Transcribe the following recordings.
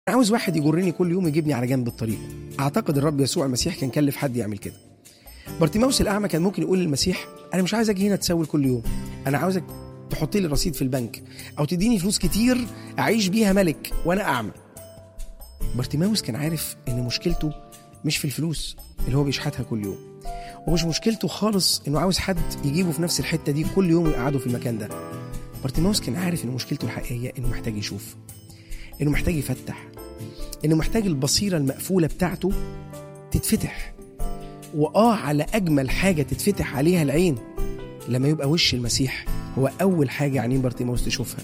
انا عاوز واحد يجرني كل يوم يجيبني على جنب الطريق اعتقد الرب يسوع المسيح كان كلف حد يعمل كده بارتيماوس الاعمى كان ممكن يقول للمسيح انا مش عايز اجي هنا تسول كل يوم انا عاوزك تحط لي رصيد في البنك او تديني فلوس كتير اعيش بيها ملك وانا اعمى بارتيماوس كان عارف ان مشكلته مش في الفلوس اللي هو بيشحتها كل يوم ومش مشكلته خالص انه عاوز حد يجيبه في نفس الحته دي كل يوم ويقعده في المكان ده بارتيماوس كان عارف ان مشكلته الحقيقيه انه محتاج يشوف انه محتاج يفتح انه محتاج البصيره المقفوله بتاعته تتفتح واه على اجمل حاجه تتفتح عليها العين لما يبقى وش المسيح هو اول حاجه عينين بارتيماوس تشوفها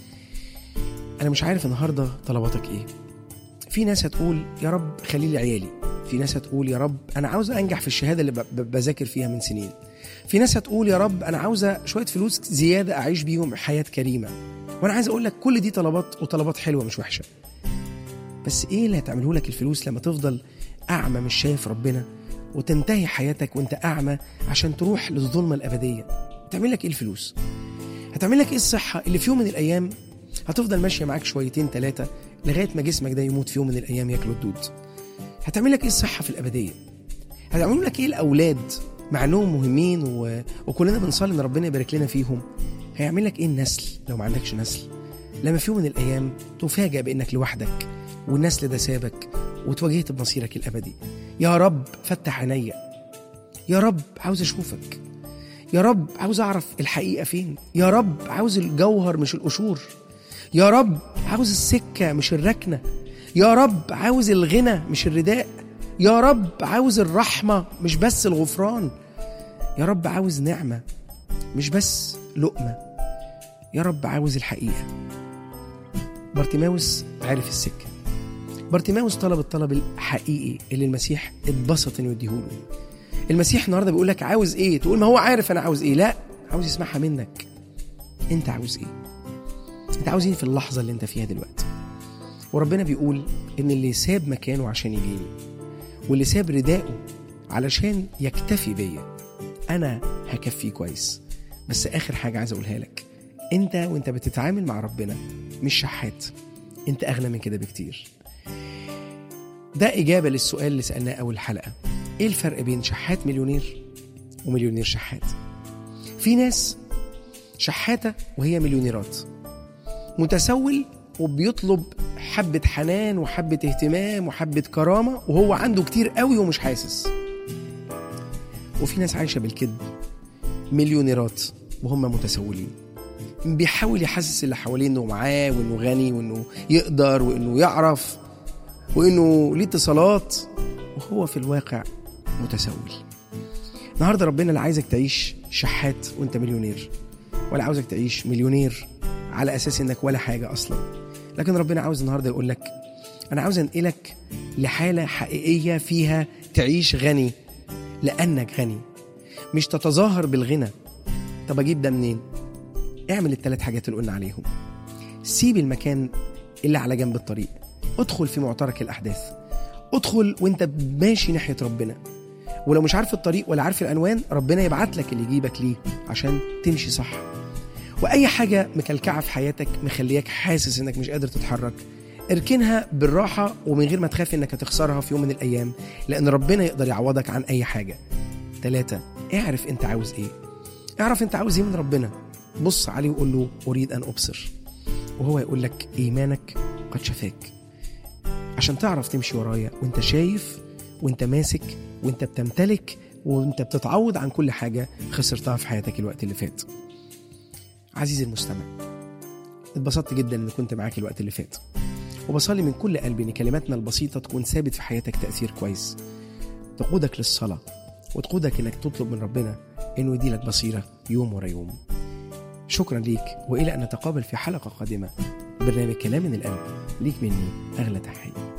انا مش عارف النهارده طلباتك ايه في ناس هتقول يا رب خلي لي عيالي في ناس هتقول يا رب انا عاوزه انجح في الشهاده اللي ب- ب- بذاكر فيها من سنين في ناس هتقول يا رب انا عاوزه شويه فلوس زياده اعيش بيهم حياه كريمه وانا عايز اقول لك كل دي طلبات وطلبات حلوه مش وحشه بس ايه اللي هتعمله لك الفلوس لما تفضل اعمى مش شايف ربنا وتنتهي حياتك وانت اعمى عشان تروح للظلمه الابديه هتعمل لك ايه الفلوس هتعمل لك ايه الصحه اللي في يوم من الايام هتفضل ماشيه معاك شويتين ثلاثه لغايه ما جسمك ده يموت في يوم من الايام ياكله الدود هتعمل لك ايه الصحه في الابديه هتعملوا لك ايه الاولاد مع انهم مهمين و... وكلنا بنصلي ان ربنا يبارك لنا فيهم هيعمل لك ايه النسل لو ما عندكش نسل لما في يوم من الايام تفاجأ بانك لوحدك والنسل ده سابك وتواجهت بمصيرك الابدي يا رب فتح عينيا يا رب عاوز اشوفك يا رب عاوز اعرف الحقيقه فين يا رب عاوز الجوهر مش القشور يا رب عاوز السكه مش الركنه يا رب عاوز الغنى مش الرداء يا رب عاوز الرحمه مش بس الغفران يا رب عاوز نعمه مش بس لقمه يا رب عاوز الحقيقه بارتيماوس عارف السكه بارتيماوس طلب الطلب الحقيقي اللي المسيح اتبسط انه يديهوله المسيح النهارده بيقول لك عاوز ايه تقول ما هو عارف انا عاوز ايه لا عاوز يسمعها منك انت عاوز ايه انت عاوز ايه في اللحظه اللي انت فيها دلوقتي وربنا بيقول ان اللي ساب مكانه عشان يجيني واللي ساب رداءه علشان يكتفي بيا انا هكفيه كويس بس اخر حاجه عايز اقولها لك انت وانت بتتعامل مع ربنا مش شحات انت اغنى من كده بكتير ده اجابه للسؤال اللي سالناه اول حلقه ايه الفرق بين شحات مليونير ومليونير شحات في ناس شحاته وهي مليونيرات متسول وبيطلب حبة حنان وحبة اهتمام وحبة كرامة وهو عنده كتير قوي ومش حاسس وفي ناس عايشة بالكذب مليونيرات وهم متسولين بيحاول يحسس اللي حواليه انه معاه وانه غني وانه يقدر وانه يعرف وانه ليه اتصالات وهو في الواقع متسول النهارده ربنا لا عايزك تعيش شحات وانت مليونير ولا عاوزك تعيش مليونير على اساس انك ولا حاجه اصلا لكن ربنا عاوز النهارده يقول لك انا عاوز انقلك لحاله حقيقيه فيها تعيش غني لانك غني مش تتظاهر بالغنى طب اجيب ده منين اعمل الثلاث حاجات اللي قلنا عليهم سيب المكان اللي على جنب الطريق ادخل في معترك الاحداث ادخل وانت ماشي ناحيه ربنا ولو مش عارف الطريق ولا عارف العنوان ربنا يبعت لك اللي يجيبك ليه عشان تمشي صح واي حاجه مكلكعه في حياتك مخلياك حاسس انك مش قادر تتحرك اركنها بالراحه ومن غير ما تخاف انك هتخسرها في يوم من الايام لان ربنا يقدر يعوضك عن اي حاجه ثلاثة اعرف انت عاوز ايه اعرف انت عاوز ايه من ربنا بص عليه وقول له اريد ان ابصر وهو يقول لك ايمانك قد شفاك عشان تعرف تمشي ورايا وانت شايف وانت ماسك وانت بتمتلك وانت بتتعوض عن كل حاجه خسرتها في حياتك الوقت اللي فات عزيزي المستمع اتبسطت جدا ان كنت معاك الوقت اللي فات وبصلي من كل قلبي ان كلماتنا البسيطه تكون ثابت في حياتك تاثير كويس تقودك للصلاه وتقودك انك تطلب من ربنا انه يديلك بصيره يوم ورا يوم شكرا ليك والى ان نتقابل في حلقه قادمه برنامج كلام من القلب ليك مني اغلى تحيه